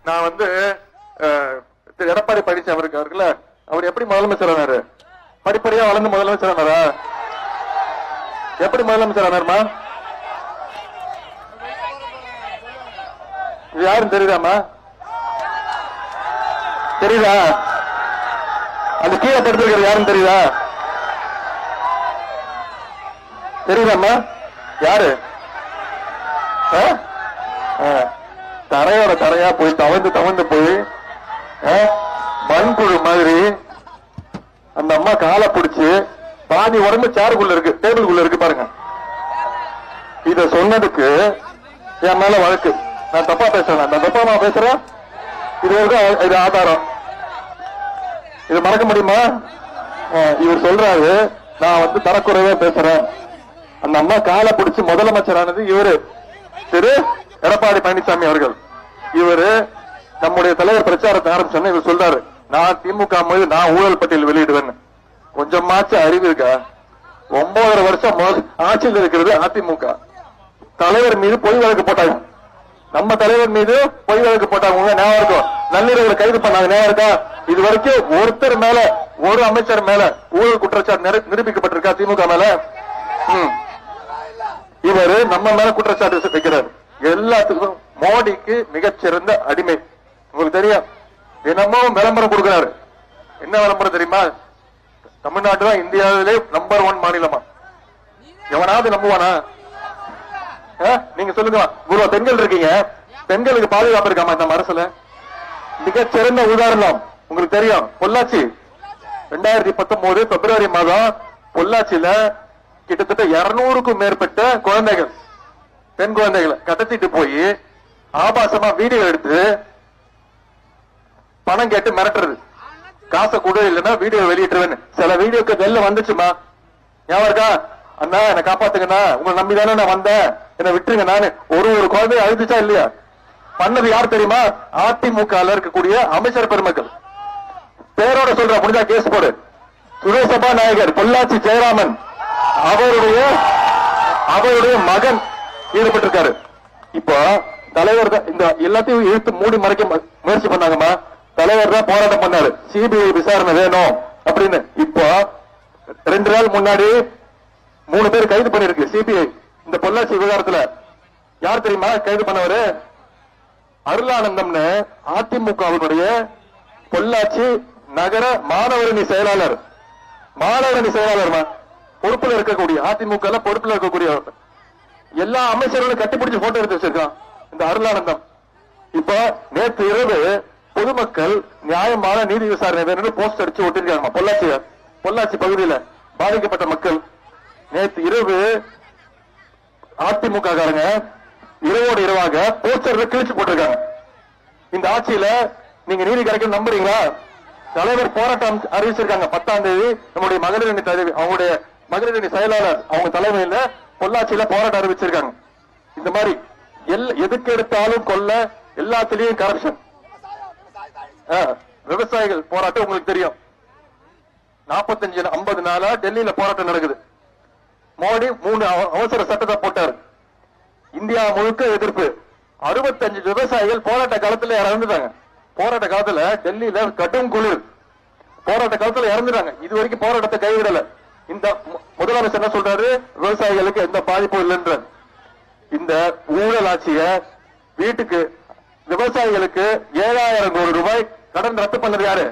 நான் வந்து அஹ், திரு எடப்பாடி பழனிசாமி இருக்காருல்ல அவர் எப்படி முதலமைச்சர் ஆனாரு படிப்படியா வளர்ந்து முதலமைச்சர் ஆனாரா எப்படி முதலமைச்சர் ஆனாருமா இது யாரும் தெரியுதாமா தெரியுதா அந்த கீழே படுத்திருக்கிறது யாரும் தெரியுதா தெரியுதாம்மா யாரு ஆ? ஆ. தரையோட தரையா போய் தவந்து தவந்து போய் ஆ? மண்புழு மாதிரி அந்த அம்மா காலை பிடிச்சு பாதி உடம்பு சேருக்குள்ள இருக்கு டேபிளுக்குள்ள இருக்கு பாருங்க இத சொன்னதுக்கு என் மேல வழக்கு நான் தப்பா பேசுறேன் நான் தப்பா நான் பேசுறேன் இது வரைக்கும் இது ஆதாரம் இது மறக்க முடியுமா அஹ் இவர் சொல்றாரு நான் வந்து தரக்குறைவா பேசுறேன் அந்த அம்மா காலை பிடிச்சு முதலமைச்சரானது இவரு திரு எடப்பாடி பழனிசாமி அவர்கள் இவரு நம்முடைய தலைவர் பிரச்சாரத்தை ஆரம்பிச்சோன்னு இவர் சொல்றாரு நான் திமுக மீது நான் ஊழல் பட்டியல் வெளியிடுவேன் கொஞ்சமாச்சும் அறிவு இருக்கா ஒன்பதரை வருஷம் மொ- ஆட்சியில் இருக்கிறது அதிமுக தலைவர் மீது பொய் வழக்கு போட்டாங்க நம்ம தலைவர் மீது பொய் வழக்கு போட்டாங்க உங்க ஞாபகம் இருக்கும் நள்ளிரவுல கைது பண்ணாங்க ஞாபகம் இருக்கா இது வரைக்கும் ஒருத்தர் மேல ஒரு அமைச்சர் மேல ஊழல் குற்றச்சாட்டு நிரு- நிரூபிக்கப்பட்டிருக்கா திமுக மேல ம். இவரு நம்ம மேல குற்றச்சாட்டு வைக்கிறார் எல்லாத்துக்கும் மோடிக்கு மிகச்சிறந்த அடிமை உங்களுக்கு தெரியும் தினமும் விளம்பரம் கொடுக்கிறாரு என்ன விளம்பரம் தெரியுமா தமிழ்நாடு தான் இந்தியாவிலே நம்பர் ஒன் மாநிலமா எவனாவது நம்புவானா ஆ? நீங்க சொல்லுங்க குரு பெண்கள் இருக்கீங்க பெண்களுக்கு பாதுகாப்பு இருக்காமா இந்த அரசுல மிகச்சிறந்த உதாரணம் உங்களுக்கு தெரியும் பொள்ளாச்சி ரெண்டாயிரத்தி பத்தொன்பது பிப்ரவரி மாதம் பொள்ளாச்சியில கிட்டத்தட்ட இருநூறுக்கும் மேற்பட்ட குழந்தைகள் பெண் குழந்தைகளை கடத்திட்டு போய் ஆபாசமா வீடியோ எடுத்து பணம் கேட்டு மிரட்டுறது காசை கூட இல்லைன்னா வீடியோ வெளியிட்டுருவேன் சில வீடியோக்கு வெளில வந்துச்சுமா ஞாபகம் இருக்கா அண்ணா என்ன காப்பாத்துங்கண்ணா உங்களை நம்பிதானே நான் வந்தேன் என்ன விட்டுருங்க நானு ஒரு ஒரு குழந்தைய அழுதுச்சா இல்லையா பண்ணது யார் தெரியுமா அதிமுக ல இருக்கக்கூடிய அமைச்சர் பெருமக்கள் பேரோட சொல்ற முடிஞ்சா கேஸ் போடு சுரேசபா நாயகர் பொள்ளாச்சி ஜெயராமன் அவருடைய அவருடைய மகன் ஈடுபட்டிருக்காரு இப்போ தலைவர் தான் இந்த எல்லாத்தையும் இழுத்து மூடி மறைக்க மு- முயற்சி பண்ணாங்கம்மா தலைவர் தான் போராட்டம் பண்ணாரு சிபிஐ விசாரணை வேணும் அப்படின்னு இப்போ ரெண்டு நாள் முன்னாடி மூணு பேர் கைது பண்ணிருக்கு சிபிஐ இந்த பொள்ளாச்சி விவகாரத்துல யார் தெரியுமா கைது பண்ணவரு அருளானந்தம்னு அதிமுகவினுடைய பொள்ளாச்சி நகர மாணவரணி செயலாளர் மாணவரணி செயலாளர்மா பொறுப்புல இருக்கக்கூடிய அதிமுக ல பொறுப்புல இருக்கக்கூடிய எல்லா அமைச்சர்களும் கட்டிப்பிடிச்சு போட்டோ எடுத்து வச்சிருக்கான் இந்த அருளானந்தம் இப்ப நேற்று இரவு பொதுமக்கள் நியாயமான நீதி விசாரணை வேணும்னு போஸ்ட் அடிச்சு ஒட்டிருக்காங்க பொள்ளாச்சி பொள்ளாச்சி பகுதியில பாதிக்கப்பட்ட மக்கள் நேற்று இரவு அதிமுக காரங்க இரவோடு இரவாக போஸ்டர்ல கிழிச்சு போட்டிருக்காங்க இந்த ஆட்சியில நீங்க நீதி கிடைக்கும் நம்புறீங்களா தலைவர் போராட்டம் அறிவிச்சிருக்காங்க பத்தாம் தேதி நம்முடைய மகளிர் அணி தலைவி அவங்களுடைய மகளிர் அணி செயலாளர் அவங்க தலைமையில பொள்ளாச்சியில போராட்டம் அறிவிச்சிருக்காங்க இந்த மாதிரி எல் எதுக்கு எடுத்தாலும் கொல்ல எல்லாத்துலயும் கரப்ஷன் விவசாயிகள் போராட்டம் உங்களுக்கு தெரியும் நாற்பத்தஞ்சு ஐம்பது நாளா டெல்லியில போராட்டம் நடக்குது மோடி மூணு அவ- அவசர சட்டத்தை போட்டாரு இந்தியா முழுக்க எதிர்ப்பு அறுபத்தஞ்சு விவசாயிகள் போராட்ட காலத்துல இறந்துட்டாங்க போராட்ட காலத்துல டெல்லியில கடும் குளிர் போராட்ட காலத்துல இறந்துட்டாங்க இது வரைக்கும் போராட்டத்தை கைவிடல இந்த மு- முதலமைச்சர் என்ன சொல்றாரு விவசாயிகளுக்கு எந்த பாதிப்பும் இல்லைன்றார் இந்த ஊழல் ஆட்சிய வீட்டுக்கு விவசாயிகளுக்கு ஏழாயிரம் கோடி ரூபாய் கடன் ரத்து பண்ணது யாரு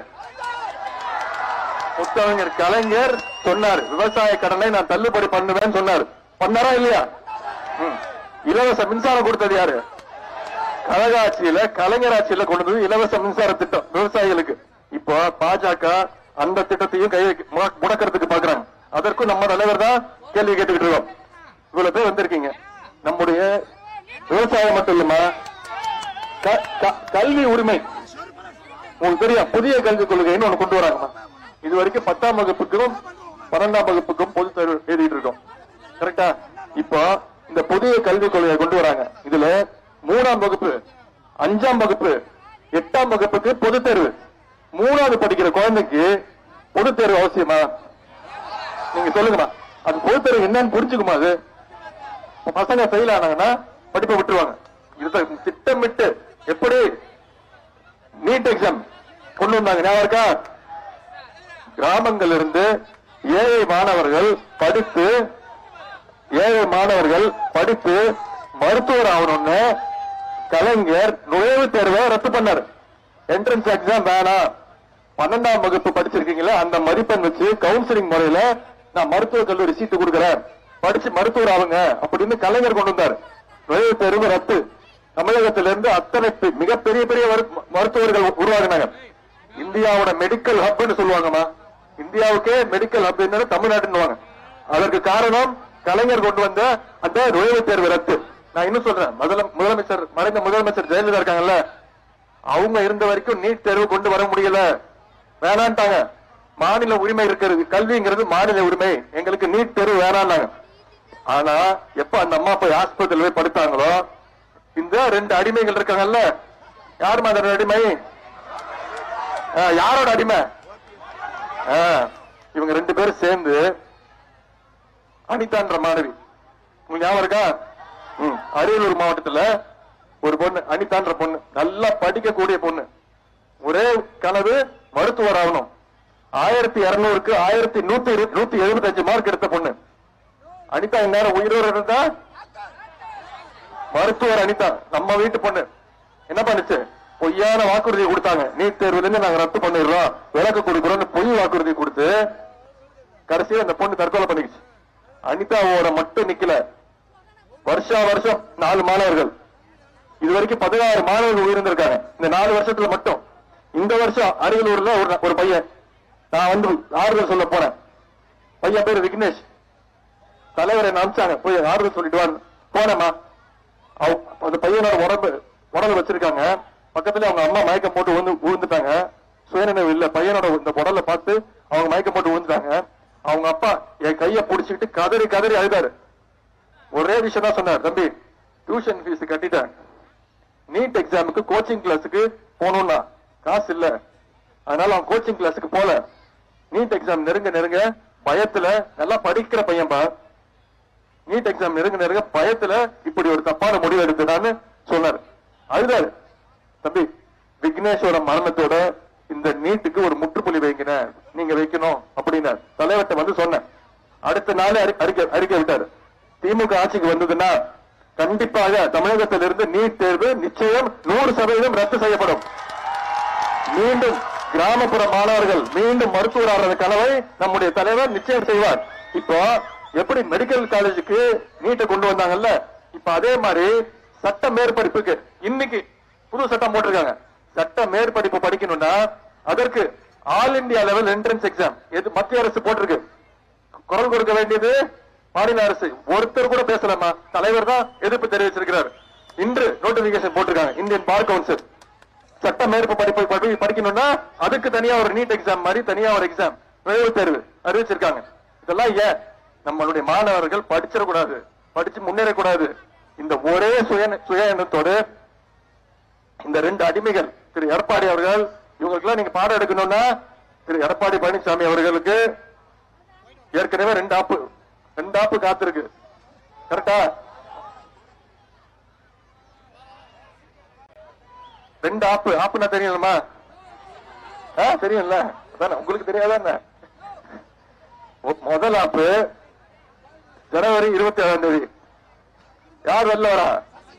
முத்தமிழர் கலைஞர் சொன்னார் விவசாய கடனை நான் தள்ளுபடி பண்ணுவேன் சொன்னார் பண்ணாரா இல்லையா ம். இலவச மின்சாரம் கொடுத்தது யாரு கழக ஆட்சியில கலைஞர் ஆட்சியில கொண்டு வந்து இலவச மின்சார திட்டம் விவசாயிகளுக்கு இப்போ பாஜக அந்த திட்டத்தையும் கை வைக்க- முட- முடக்கிறதுக்கு பாக்குறாங்க அதற்கும் நம்ம தலைவர் தான் கேள்வி கேட்டுக்கிட்டு இருக்கோம் இவ்வளவு பேர் வந்திருக்கீங்க நம்முடைய விவசாயம் மட்டும் இல்லமா க- க- கல்வி உரிமை உங்களுக்கு தெரியும் புதிய கல்விக் கொள்கைன்னு ஒண்ணு கொண்டு வராங்கம்மா இது வரைக்கும் பத்தாம் வகுப்புக்கும் பன்னெண்டாம் வகுப்புக்கும் பொது தேர்வு எழுதிட்டு இருக்கோம் கரெக்டா இப்போ இந்த புதிய கல்விக் கொள்கையை கொண்டு வராங்க இதுல மூணாம் வகுப்பு அஞ்சாம் வகுப்பு எட்டாம் வகுப்புக்கு பொது தேர்வு மூணாவது படிக்கிற குழந்தைக்கு பொது தேர்வு அவசியமா நீங்க சொல்லுங்கம்மா அது பொது தேர்வு என்னன்னு புரிஞ்சுக்குமா அது பசங்க ஃபெயில் ஆனாங்கன்னா படிப்பை விட்டுருவாங்க இதுதான் திட்டமிட்டு எப்படி நீட் எக்ஸாம் கொண்டு வந்தாங்க ஞாபகம் இருக்கா கிராமங்கள் இருந்து ஏழை மாணவர்கள் படித்து ஏழை மாணவர்கள் படித்து மருத்துவர் ஆகணும்னு கலைஞர் நுழைவுத் தேர்வை ரத்து பண்ணார் என்ட்ரன்ஸ் எக்ஸாம் வேணாம் பன்னெண்டாம் வகுப்பு படிச்சிருக்கீங்களா அந்த மதிப்பெண் வச்சு கவுன்சிலிங் முறையில நான் மருத்துவ கல்லூரி சீட்டு கொடுக்குறேன் படிச்சு மருத்துவர் ஆகுங்க அப்படின்னு கலைஞர் கொண்டு வந்தார் நுழைவுத் தேர்வு ரத்து தமிழகத்திலிருந்து அத்தனை பெ- மிகப்பெரிய பெரிய மரு- மருத்துவர்கள் உருவாகினாங்க இந்தியாவோட மெடிக்கல் ஹப்னு சொல்லுவாங்கம்மா இந்தியாவுக்கே மெடிக்கல் ஹப் என்னன்னு தமிழ்நாட்டுன்னு அதற்கு காரணம் கலைஞர் கொண்டு வந்த அந்த நுழைவுத் தேர்வு ரத்து நான் இன்னும் சொல்றேன் முதல- முதலமைச்சர் மறைந்த முதலமைச்சர் ஜெயலலிதா இருக்காங்கல்ல அவங்க இருந்த வரைக்கும் நீட் தேர்வு கொண்டு வர முடியல வேணான்ட்டாங்க மாநில உரிமை இருக்கிறது கல்விங்கிறது மாநில உரிமை எங்களுக்கு நீட் தேர்வு வேணான்னாங்க ஆனா எப்ப அந்த அம்மா போய் ஆஸ்பத்திரியில போய் படுத்தாங்களோ இந்த ரெண்டு அடிமைகள் இருக்காங்கல்ல யாருமா அந்த ரெண்டு அடிமை ஆ, யாரோட அடிமை ஆ, இவங்க ரெண்டு பேரும் சேர்ந்து அனிதான்ற மாணவி உங்களுக்கு ஞாபகம் இருக்கா ம், அரியலூர் மாவட்டத்துல ஒரு பொண்ணு அனிதான்ற பொண்ணு நல்லா படிக்கக்கூடிய பொண்ணு ஒரே கனவு மருத்துவர் ஆகணும் ஆயிரத்தி இருநூறுக்கு ஆயிரத்தி நூத்தி இரு- நூத்தி எழுபத்தி அஞ்சு மார்க் எடுத்த பொண்ணு அனிதா இந்நேரம் உயிரோடு இருந்தா மருத்துவர் அனிதா நம்ம வீட்டு பொண்ணு என்ன பண்ணுச்சு பொய்யான வாக்குறுதி கொடுத்தாங்க நீட் தேர்வுல இருந்து நாங்க ரத்து பண்ணிடுறோம் விலக்கு கொடுக்குறோம்னு பொய் வாக்குறுதி கொடுத்து கடைசியா அந்த பொண்ணு தற்கொலை பண்ணிக்கிச்சு அனிதாவோட மட்டும் நிக்கல வருஷா வருஷம் நாலு மாணவர்கள் இது வரைக்கும் பதினாறு மாணவர்கள் உயிர்ந்திருக்காங்க இந்த நாலு வருஷத்துல மட்டும் இந்த வருஷம் அரியலூர்ல ஒரு ஒரு பையன் நான் வந்து ஆறுதல் சொல்ல போனேன் பையன் பேரு விக்னேஷ் தலைவர் என்ன அனுப்பிச்சாங்க போய் ஆறுதல் சொல்லிட்டு வான்னு போனேம்மா அவ- அந்த பையனோட உடம்பு உடல் வச்சிருக்காங்க பக்கத்துல அவங்க அம்மா மயக்கம் போட்டு விழுந்து விழுந்துட்டாங்க சுயநினைவு இல்ல பையனோட இந்த உடலை பார்த்து அவங்க மயக்கம் போட்டு விழுந்துட்டாங்க அவங்க அப்பா என் கைய புடிச்சிட்டு கதறி கதறி அழுதாரு ஒரே விஷயம் தான் சொன்னார் தம்பி டியூஷன் ஃபீஸ் கட்டிட்டேன் நீட் எக்ஸாமுக்கு கோச்சிங் கிளாஸுக்கு போகணும்னா காசு இல்ல அதனால அவன் கோச்சிங் கிளாஸுக்கு போல நீட் எக்ஸாம் நெருங்க நெருங்க பயத்துல நல்லா படிக்கிற பையன்பா நீட் எக்ஸாம் நெருங்க நெருங்க பயத்துல இப்படி ஒரு தப்பான முடிவு எடுத்துடான்னு சொன்னார் அழுதாரு தம்பி விக்னேஷோட மரணத்தோட இந்த நீட்டுக்கு ஒரு முற்றுப்புள்ளி வைங்கின நீங்க வைக்கணும் அப்படின்னு தலைவர்கிட்ட வந்து சொன்னேன் அடுத்த நாளே அறி- அறிக்கை அறிக்கை விட்டாரு திமுக ஆட்சிக்கு வந்ததுன்னா கண்டிப்பாக தமிழகத்திலிருந்து நீட் தேர்வு நிச்சயம் நூறு சதவீதம் ரத்து செய்யப்படும் மீண்டும் கிராமப்புற மாணவர்கள் மீண்டும் மருத்துவர் ஆகிற கனவை நம்முடைய தலைவர் நிச்சயம் செய்வார் இப்போ எப்படி மெடிக்கல் காலேஜுக்கு நீட்டை கொண்டு வந்தாங்கல்ல இப்ப அதே மாதிரி சட்ட மேற்படிப்புக்கு இன்னைக்கு புது சட்டம் போட்டிருக்காங்க சட்ட மேற்படிப்பு படிக்கணும்னா அதற்கு all India level entrance exam எது மத்திய அரசு போட்டிருக்கு குரல் கொடுக்க வேண்டியது மாநில அரசு ஒருத்தர் கூட பேசலாமா தலைவர் தான் எதிர்ப்பு தெரிவிச்சிருக்கிறார் இன்று நோட்டிபிகேஷன் போட்டிருக்காங்க இந்தியன் பார் கவுன்சில் சட்ட மேற்பு படிப்பு படி- படிக்கணும்னா அதுக்கு தனியா ஒரு நீட் எக்ஸாம் மாதிரி தனியா ஒரு எக்ஸாம் நுழைவுத் தேர்வு அறிவிச்சிருக்காங்க இதெல்லாம் ஏன் நம்மளுடைய மாணவர்கள் படிச்சிடக்கூடாது படிச்சு முன்னேறக்கூடாது இந்த ஒரே சுய சுய எண்ணத்தோடு இந்த ரெண்டு அடிமைகள் திரு எடப்பாடி அவர்கள் இவங்களுக்கெல்லாம் நீங்க பாடம் எடுக்கணும்னா திரு எடப்பாடி பழனிசாமி அவர்களுக்கு ஏற்கனவே ரெண்டு ஆப்பு ரெண்டு ஆப்பு காத்திருக்கு கரெக்டா ரெண்டு ஆப்பு ஆப்புனா தெரியுமா ஆ தெரியும்ல அதானே உங்களுக்கு தெரியாதா என்ன மொ- முதல் ஆப்பு ஜனவரி இருபத்தி ஏழாம் தேதி யார் வெளில வரா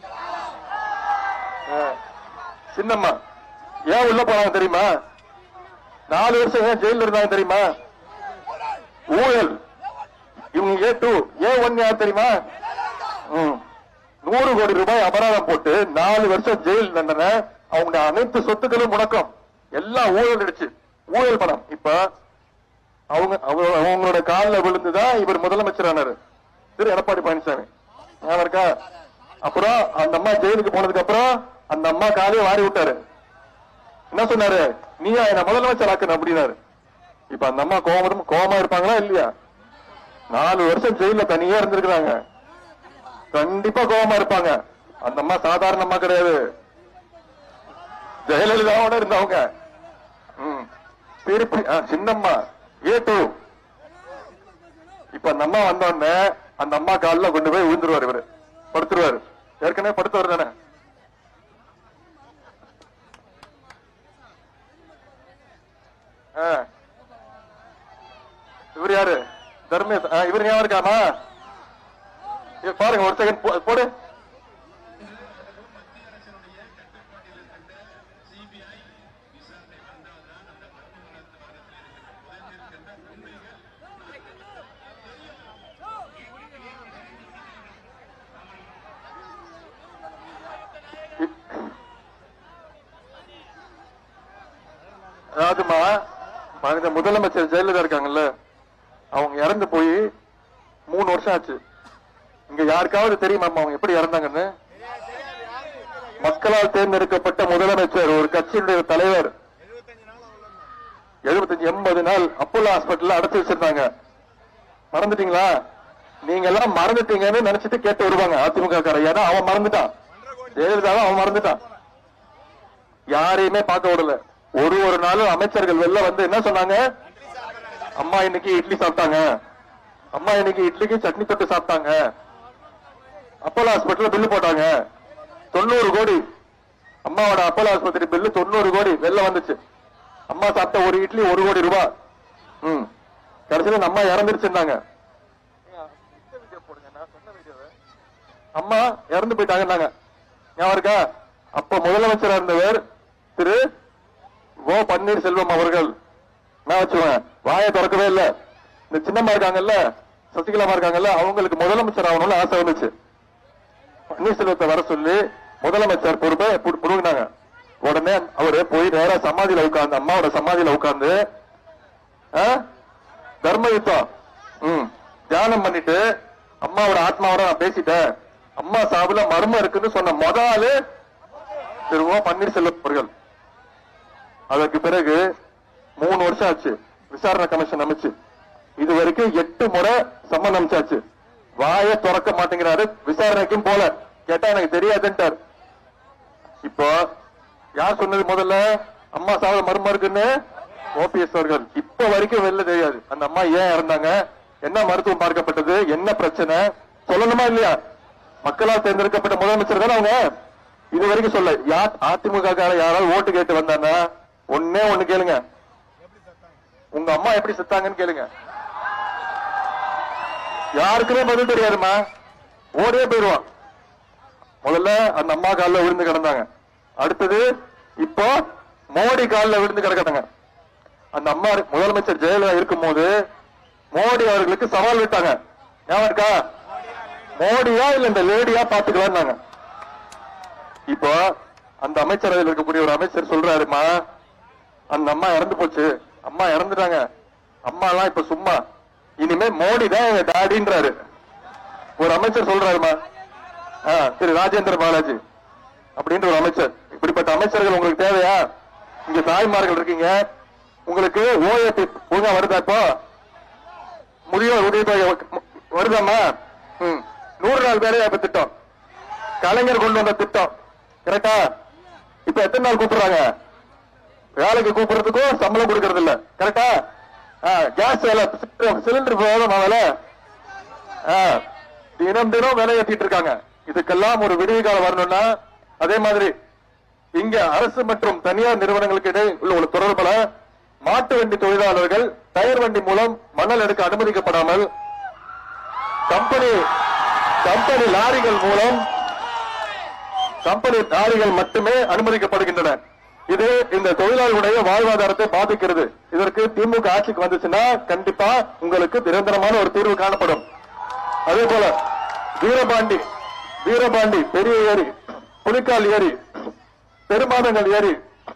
ஆ, சின்னம்மா ஏன் உள்ள போனாங்க தெரியுமா நாலு வருஷம் ஏன் ஜெயில இருந்தாங்க தெரியுமா ஊழல் இவங்க ஏ டூ ஏ ஒன் யார் தெரியுமா ம். நூறு கோடி ரூபாய் அபராதம் போட்டு நாலு வருஷம் ஜெயில் தண்டனை அவங்க அனைத்து சொத்துக்களும் முடக்கம் எல்லாம் ஊழல் அடிச்சு ஊழல் பணம் இப்ப அவங்க அவங்க- அவங்களோட காலில் விழுந்துதான் இவர் முதலமைச்சரானாரு திரு எடப்பாடி பழனிசாமி ஞாபகம் இருக்கா அப்புறம் அந்த அம்மா ஜெயிலுக்கு போனதுக்கு அப்புறம் அந்த அம்மா காலையை வாரி விட்டாரு என்ன சொன்னாரு நீயா என்ன முதலமைச்சர் ஆக்கணும் அப்படின்னாரு இப்ப அந்த அம்மா கோபம் கோபமா இருப்பாங்களா இல்லையா நாலு வருஷம் ஜெயில தனியா இருந்திருக்கிறாங்க கண்டிப்பா கோபமா இருப்பாங்க அந்த அம்மா சாதாரண அம்மா கிடையாது ஜெயலலிதாவோட இருந்தவங்க ம். திருப்பி ஆ, சின்னம்மா ஏ டூ இப்ப அந்த அம்மா வந்தோடனே அந்த அம்மா காலில் கொண்டு போய் விழுந்துருவாரு இவரு படுத்துருவாரு ஏற்கனவே படுத்தவர் தானே ஆ. இவர் யாரு தர்மேஷ் ஆ, இவர் ஞாபகம் இருக்காமா இங்க பாருங்க ஒரு செகண்ட் போடு அதாவதுமா மனித முதலமைச்சர் ஜெயலலிதா இருக்காங்கல்ல அவங்க இறந்து போய் மூணு வருஷம் ஆச்சு இங்க யாருக்காவது தெரியுமாமா அவங்க எப்படி இறந்தாங்கன்னு மக்களால் தேர்ந்தெடுக்கப்பட்ட முதலமைச்சர் ஒரு கட்சியினுடைய தலைவர் எழுபத்தஞ்சு எண்பது நாள் அப்போலோ ஹாஸ்பிட்டல்ல அடைச்சு வச்சிருந்தாங்க மறந்துட்டீங்களா நீங்க எல்லாம் மறந்துட்டீங்கன்னு நினைச்சிட்டு கேட்டு வருவாங்க அதிமுக காரன் ஏன்னா அவன் மறந்துட்டான் ஜெயலலிதாவை அவன் மறந்துட்டான் யாரையுமே பார்க்க விடல ஒரு ஒரு நாளும் அமைச்சர்கள் வெளில வந்து என்ன சொன்னாங்க அம்மா இன்னைக்கு இட்லி சாப்பிட்டாங்க அம்மா இன்னைக்கு இட்லிக்கு சட்னி தொட்டு சாப்பிட்டாங்க அப்போலோ ஹாஸ்பிட்டல்ல பில்லு போட்டாங்க தொண்ணூறு கோடி அம்மாவோட அப்போலோ ஆஸ்பத்திரி பில்லு தொண்ணூறு கோடி வெளில வந்துச்சு அம்மா சாப்பிட்ட ஒரு இட்லி ஒரு கோடி ரூபாய் ம் கடைசியில இந்த அம்மா இறந்துருச்சுன்னாங்க அம்மா இறந்து போயிட்டாங்கன்னாங்க ஞாபகம் இருக்கா அப்ப முதலமைச்சரா இருந்தவர் திரு ஓ பன்னீர்செல்வம் அவர்கள் நான் வச்சுவேன் வாயை திறக்கவே இல்ல இந்த சின்னம்மா இருக்காங்கல்ல சசிகலாமா இருக்காங்கல்ல அவங்களுக்கு முதலமைச்சர் ஆகணும்னு ஆசை வந்துச்சு பன்னீர்செல்வத்தை வர சொல்லி முதலமைச்சர் பொறுப்பை புடு- புடுங்கினாங்க உடனே அவரு போய் நேரா சமாதியில உட்கார்ந்து அம்மாவோட சமாதியில உட்கார்ந்து ஆ? தர்ம யுத்தம் ம் தியானம் பண்ணிட்டு அம்மாவோட ஆத்மாவோட நான் பேசிட்டேன் அம்மா சாவுல மர்மம் இருக்குன்னு சொன்ன முத ஆளு திரு ஓ பன்னீர்செல்வம் அவர்கள் அதற்கு பிறகு மூணு வருஷம் ஆச்சு விசாரணை கமிஷன் அமைச்சு இது வரைக்கும் எட்டு முறை சம்மன் அமைச்சாச்சு வாயை திறக்க மாட்டேங்கிறாரு விசாரணைக்கும் போல கேட்டா எனக்கு தெரியாதுன்ட்டார் இப்போ யார் சொன்னது முதல்ல அம்மா சாவ மர்மம் இருக்குன்னு ஓபிஎஸ் அவர்கள் இப்ப வரைக்கும் வெளில தெரியாது அந்த அம்மா ஏன் இறந்தாங்க என்ன மருத்துவம் பார்க்கப்பட்டது என்ன பிரச்சனை சொல்லணுமா இல்லையா மக்களால் தேர்ந்தெடுக்கப்பட்ட முதலமைச்சர் தானே அவங்க இது வரைக்கும் சொல்ல யார் அதிமுக கார யாராவது ஓட்டு கேட்டு வந்தாங்கன்னா ஒன்னே ஒண்ணு கேளுங்க உங்க அம்மா எப்படி செத்தாங்கன்னு கேளுங்க யாருக்குமே பதில் தெரியாதுமா ஓடியே போயிடுவான் முதல்ல அந்த அம்மா கால்ல விழுந்து கிடந்தாங்க அடுத்தது இப்போ மோடி கால்ல விழுந்து கிடக்குறாங்க அந்த அம்மா முதலமைச்சர் ஜெயலலிதா இருக்கும்போது மோடி அவர்களுக்கு சவால் விட்டாங்க ஞாபகம் இருக்கா மோடியா இல்ல இந்த லேடியா பாத்துக்கலாம்னாங்க இப்போ அந்த அமைச்சரவையில் இருக்கக்கூடிய ஒரு அமைச்சர் சொல்றாருமா அந்த அம்மா இறந்து போச்சு அம்மா இறந்துட்டாங்க அம்மா எல்லாம் இப்ப சும்மா இனிமே மோடி தான் எங்க டாடின்றாரு ஒரு அமைச்சர் சொல்றாருமா ஆ, திரு ராஜேந்திர பாலாஜி அப்படின்ற ஒரு அமைச்சர் இப்படிப்பட்ட அமைச்சர்கள் உங்களுக்கு தேவையா இங்க தாய்மார்கள் இருக்கீங்க உங்களுக்கு ஓஏபி ஒழுங்கா வருதா இப்போ முதியோர் உதவித்தொகை வ- வருதாம்மா ம். நூறு நாள் வேலைவாய்ப்பு திட்டம் கலைஞர் கொண்டு வந்த திட்டம் கரெக்டா இப்ப எத்தனை நாள் கூப்பிடுறாங்க வேலைக்கு கூப்பிடுறதுக்கும் சம்பளம் கொடுக்கறது இல்ல கரெக்டா கேஸ் வேலை சிலிண்டர் வேலை வேலை ஆ, தினம் தினம் வேலை ஏத்திட்டு இருக்காங்க இதுக்கெல்லாம் ஒரு விடுவி காலம் வரணும்னா அதே மாதிரி இங்க அரசு மற்றும் தனியார் நிறுவனங்களுக்கு இடையே உள்ள ஒரு தொடர்புல மாட்டு வண்டி தொழிலாளர்கள் டயர் வண்டி மூலம் மணல் எடுக்க அனுமதிக்கப்படாமல் கம்பெனி கம்பெனி லாரிகள் மூலம் கம்பெனி லாரிகள் மட்டுமே அனுமதிக்கப்படுகின்றன இது இந்த தொழிலாளர்களுடைய வாழ்வாதாரத்தை பாதிக்கிறது இதற்கு திமுக ஆட்சிக்கு வந்துச்சுன்னா கண்டிப்பா உங்களுக்கு நிரந்தரமான ஒரு தீர்வு காணப்படும் அதே போல வீரபாண்டி வீரபாண்டி பெரிய ஏரி புலிக்கால் ஏரி பெருமாதங்கள் ஏரி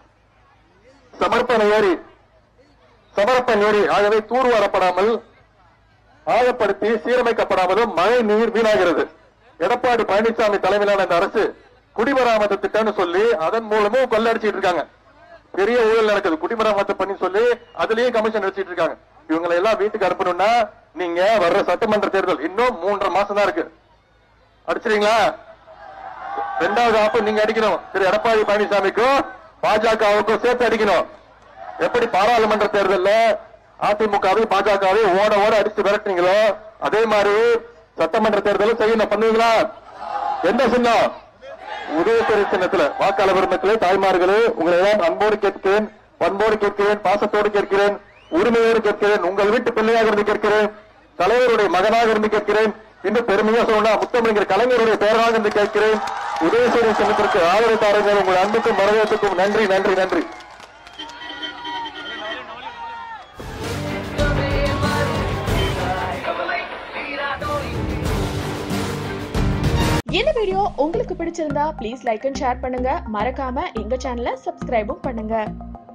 சமர்ப்பண ஏரி சமர்ப்பன் ஏரி ஆகவே தூர்வாரப்படாமல் ஆழப்படுத்தி சீரமைக்கப்படாமலும் மழை நீர் வீணாகிறது எடப்பாடி பழனிசாமி தலைமையிலான இந்த அரசு குடிமராமத்து திட்டம்னு சொல்லி அதன் மூலமும் கொள்ளடிச்சிட்டு இருக்காங்க பெரிய ஊழல் நடக்குது குடிமராமத்து பண்ணி சொல்லி அதுலயும் கமிஷன் வச்சிட்டு இருக்காங்க இவங்களை எல்லாம் வீட்டுக்கு அனுப்பணும்னா நீங்க வர்ற சட்டமன்ற தேர்தல் இன்னும் மூன்றரை மாசம் தான் இருக்கு அடிச்சிருங்களா ரெண்டாவது ஆப்பு நீங்க அடிக்கணும் திரு எடப்பாடி பழனிசாமிக்கும் பாஜகவுக்கும் சேர்த்து அடிக்கணும் எப்படி பாராளுமன்ற தேர்தல்ல அதிமுகவை பாஜகவை ஓட ஓட அடிச்சு விரட்டுனீங்களோ அதே மாதிரி சட்டமன்ற தேர்தலும் செய்யணும் பண்ணுவீங்களா என்ன சின்னம் உதயபெரிய சின்னத்துல வாக்காளர் பெருமக்களே தாய்மார்களே உங்களை எல்லாம் அன்போடு கேட்கிறேன் பண்போடு கேட்கிறேன் பாசத்தோடு கேட்கிறேன் உரிமையோடு கேட்கிறேன் உங்கள் வீட்டு பிள்ளையாக இருந்து கேட்கிறேன் தலைவருடைய மகனாக இருந்து கேட்கிறேன் இன்னும் பெருமையா சொல்லணும்னா முத்தமிழர் கலைஞருடைய பெயராக இருந்து கேட்கிறேன் உதயசூரிய சின்னத்திற்கு ஆதரவு தாருங்கள் உங்கள் அன்புக்கும் வரவேற்புக்கும் நன்றி நன்றி நன்றி இந்த வீடியோ உங்களுக்கு பிடிச்சிருந்தா ப்ளீஸ் லைக் அண்ட் ஷேர் பண்ணுங்க மறக்காம எங்க சேனலை சப்ஸ்கிரைபும் பண்ணுங்க